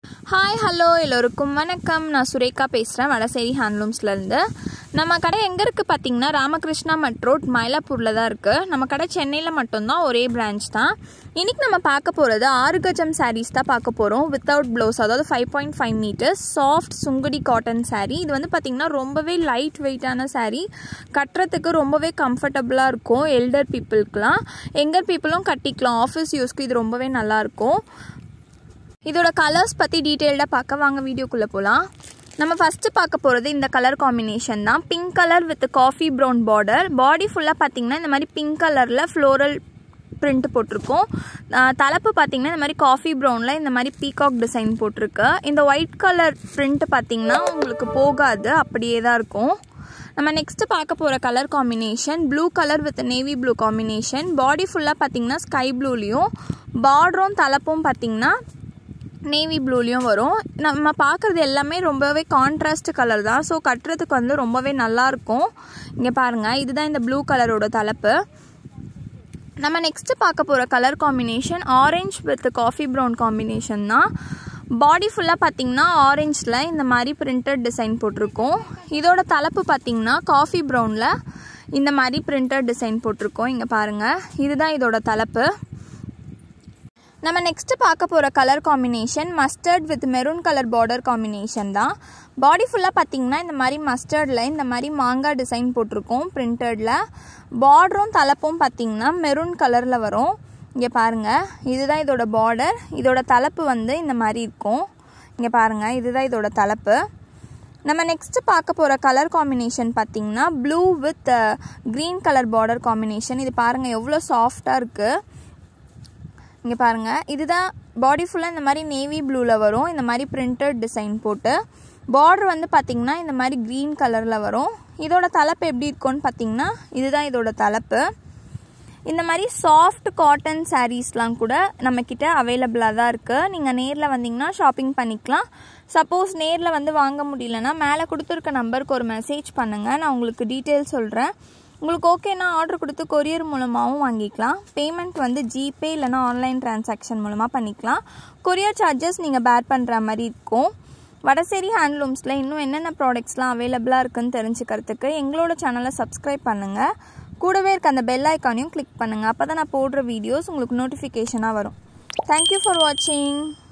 hi hello எல்லோருக்கும் வணக்கம் நான் சுரேகா பேசுகிறேன் வடசேரி ஹேண்ட்லூம்ஸ்லேருந்து நம்ம கடை எங்கே இருக்குது பார்த்தீங்கன்னா ராமகிருஷ்ணா மட் ரோட் மயிலாப்பூரில் தான் இருக்குது நம்ம கடை சென்னையில் மட்டும்தான் ஒரே பிரான்ச் தான் இன்றைக்கி நம்ம பார்க்க போகிறது ஆறு கஜம் சாரீஸ் தான் பார்க்க போகிறோம் வித்தவுட் ப்ளவுஸ் அதாவது five point five meters soft Sungudi cotton saree இது வந்து பார்த்திங்கன்னா ரொம்பவே லைட் வெயிட்டான saree கட்டுறதுக்கு ரொம்பவே கம்ஃபர்டபுளாக இருக்கும் எல்டர் பீப்புளுக்கெலாம் எங்கர் பீப்புளும் கட்டிக்கலாம் ஆஃபீஸ் யூஸ்க்கு இது ரொம்பவே நல்லாயிருக்கும் இதோட கலர்ஸ் பற்றி டீட்டெயில்டாக பார்க்க வாங்க வீடியோக்குள்ளே போகலாம் நம்ம ஃபஸ்ட்டு பார்க்க போகிறது இந்த கலர் காம்பினேஷன் தான் pink colour with coffee brown border body ஃபுல்லாக பார்த்தீங்கன்னா இந்த மாதிரி பிங்க் கலரில் ஃப்ளோரல் பிரிண்ட் போட்டிருக்கோம் அஹ் தலைப்பு பார்த்தீங்கன்னா இந்த மாதிரி காஃபி ப்ரௌனில் இந்த மாதிரி பீகாக் டிசைன் போட்டிருக்கு இந்த ஒயிட் கலர் பிரிண்ட் பார்த்தீங்கன்னா உங்களுக்கு போகாது அப்படியே தான் இருக்கும் நம்ம நெக்ஸ்ட்டு பார்க்க போகிற colour combination blue colour with navy blue combination body ஃபுல்லாக பார்த்தீங்கன்னா ஸ்கை ப்ளூலேயும் பார்டரும் தலைப்பும் பார்த்தீங்கன்னா நேவி ப்ளூலேயும் வரும் நம்ம பார்க்குறது எல்லாமே ரொம்பவே கான்ட்ராஸ்ட் கலர் தான் ஸோ கட்டுறதுக்கு வந்து ரொம்பவே நல்லாயிருக்கும் இங்கே பாருங்கள் இதுதான் இந்த ப்ளூ கலரோட தலைப்பு நம்ம நெக்ஸ்ட்டு பார்க்க போகிற colour combination orange with coffee brown combination தான் பாடி ஃபுல்லாக பார்த்தீங்கன்னா ஆரஞ்சில் இந்த மாதிரி பிரிண்டட் டிசைன் போட்டிருக்கோம் இதோட தலைப்பு பார்த்தீங்கன்னா காஃபி ப்ரௌனில் இந்த மாதிரி பிரிண்டட் டிசைன் போட்டிருக்கோம் இங்கே பாருங்கள் இதுதான் இதோட தலைப்பு நம்ம நெக்ஸ்ட்டு பார்க்க போகிற colour combination mustard with maroon colour border combination தான் பாடி ஃபுல்லாக பார்த்தீங்கன்னா இந்த மாதிரி மஸ்டர்டில் இந்த மாதிரி மாங்காய் டிசைன் போட்டிருக்கோம் பிரிண்டடில் பார்டரும் தலைப்பும் பார்த்தீங்கன்னா மெரூன் கலரில் வரும் இங்கே பாருங்கள் இதுதான் இதோட பார்டர் இதோட தலைப்பு வந்து இந்த மாதிரி இருக்கும் இங்கே பாருங்கள் இதுதான் இதோட தலைப்பு நம்ம நெக்ஸ்ட்டு பார்க்க போகிற கலர் காம்பினேஷன் பார்த்தீங்கன்னா blue with green colour border combination இது பாருங்கள் எவ்வளோ சாஃப்டாக இருக்குது இங்கே பாருங்கள் இதுதான் பாடி ஃபுல்லாக இந்த மாதிரி நேவி ப்ளூவில் வரும் இந்த மாதிரி பிரிண்டட் டிசைன் போட்டு பார்டர் வந்து பார்த்திங்கன்னா இந்த மாதிரி க்ரீன் கலரில் வரும் இதோட தலைப்பு எப்படி இருக்கும்னு பார்த்தீங்கன்னா இதுதான் இதோட தலைப்பு இந்த மாதிரி சாஃப்ட் காட்டன் சாரீஸ்லாம் கூட நம்மக்கிட்ட அவைலபிளாக தான் இருக்குது நீங்கள் நேரில் வந்தீங்கன்னா ஷாப்பிங் பண்ணிக்கலாம் சப்போஸ் நேரில் வந்து வாங்க முடியலன்னா மேலே கொடுத்துருக்க நம்பருக்கு ஒரு மெசேஜ் பண்ணுங்கள் நான் உங்களுக்கு டீட்டெயில் சொல்கிறேன் உங்களுக்கு ஓகேனா ஆர்டர் கொடுத்து கொரியர் மூலமாகவும் வாங்கிக்கலாம் பேமெண்ட் வந்து ஜிபே இல்லைனா ஆன்லைன் டிரான்சாக்ஷன் மூலமாக பண்ணிக்கலாம் கொரியர் சார்ஜஸ் நீங்கள் பேர் பண்ணுற மாதிரி இருக்கும் வடசேரி ஹேண்ட்லூம்ஸில் இன்னும் என்னென்ன ப்ராடக்ட்ஸ்லாம் அவைலபிளாக இருக்குன்னு தெரிஞ்சுக்கிறதுக்கு எங்களோட சேனலை சப்ஸ்கிரைப் பண்ணுங்கள் கூடவே இருக்க அந்த பெல் ஐக்கானையும் கிளிக் பண்ணுங்கள் அப்போ தான் நான் போடுற வீடியோஸ் உங்களுக்கு நோட்டிஃபிகேஷனாக வரும் தேங்க்யூ ஃபார் வாட்சிங்